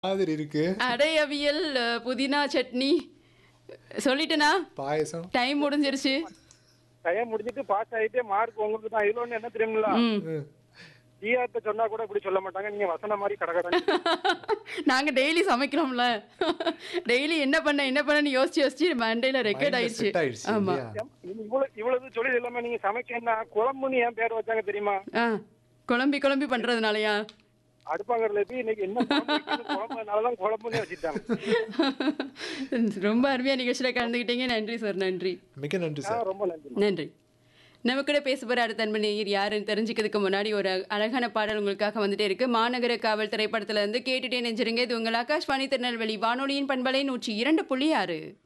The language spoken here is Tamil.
மாதிரி இருக்கு அடை அவியல் அஹ், புதினா சட்னி சொல்லிட்டேனா பாயசம் டைம் முடிஞ்சிருச்சு டைம் முடிஞ்சிட்டு பாஸ் ஆயிட்டு மார்க் உங்களுக்கு தான் இதுல ஒண்ணு என்ன தெரியுங்களா ம் ம். ஜிஆர்ட்ட சொன்னா கூட இப்படி சொல்ல மாட்டாங்க நீங்க வசன மாதிரி கடகடன்னு நாங்க டெய்லி சமைக்கிறோம்ல டெய்லி என்ன பண்ண என்ன பண்ணன்னு யோசிச்சு யோசிச்சு மண்டையில ரெக்கார்ட் Mind ல ஆயிடுச்சு set ஆயிடுச்சு ஆமா இல்லையா? இவ்வளவு இவ்வளவு சொல்லி இல்லாம நீங்க சமைக்கன்னா குழம்புன்னு ஏன் பேர் வச்சாங்க தெரியுமா ஆ குழம்பி குழம்பி பண்றதுனாலயா அடுப்பாங்கறதுல போய் இன்னைக்கு என்ன குழம்பு வைக்கணும், குழம்புனாலதான் குழம்புன்னு வச்சுட்டாங்க ரொம்ப அருமையா நிகழ்ச்சியில கலந்துக்கிட்டீங்க நன்றி சார் நன்றி மிக்க நன்றி ஆ, சார் ரொம்ப நன்றி நன்றி நம்ம கூட பேச போற அடுத்த அன்பு நேயர் யாருன்னு தெரிஞ்சுக்கிறதுக்கு முன்னாடி ஒரு அழகான பாடல் உங்களுக்காக வந்துட்டே இருக்கு மாநகர காவல் திரைப்படத்துல இருந்து கேட்டுட்டே நெஞ்சிருங்க இது உங்கள் ஆகாஷ்வாணி திருநெல்வேலி வானொலியின் பண்பலை நூற்றி இரண்டு புள்ளி ஆறு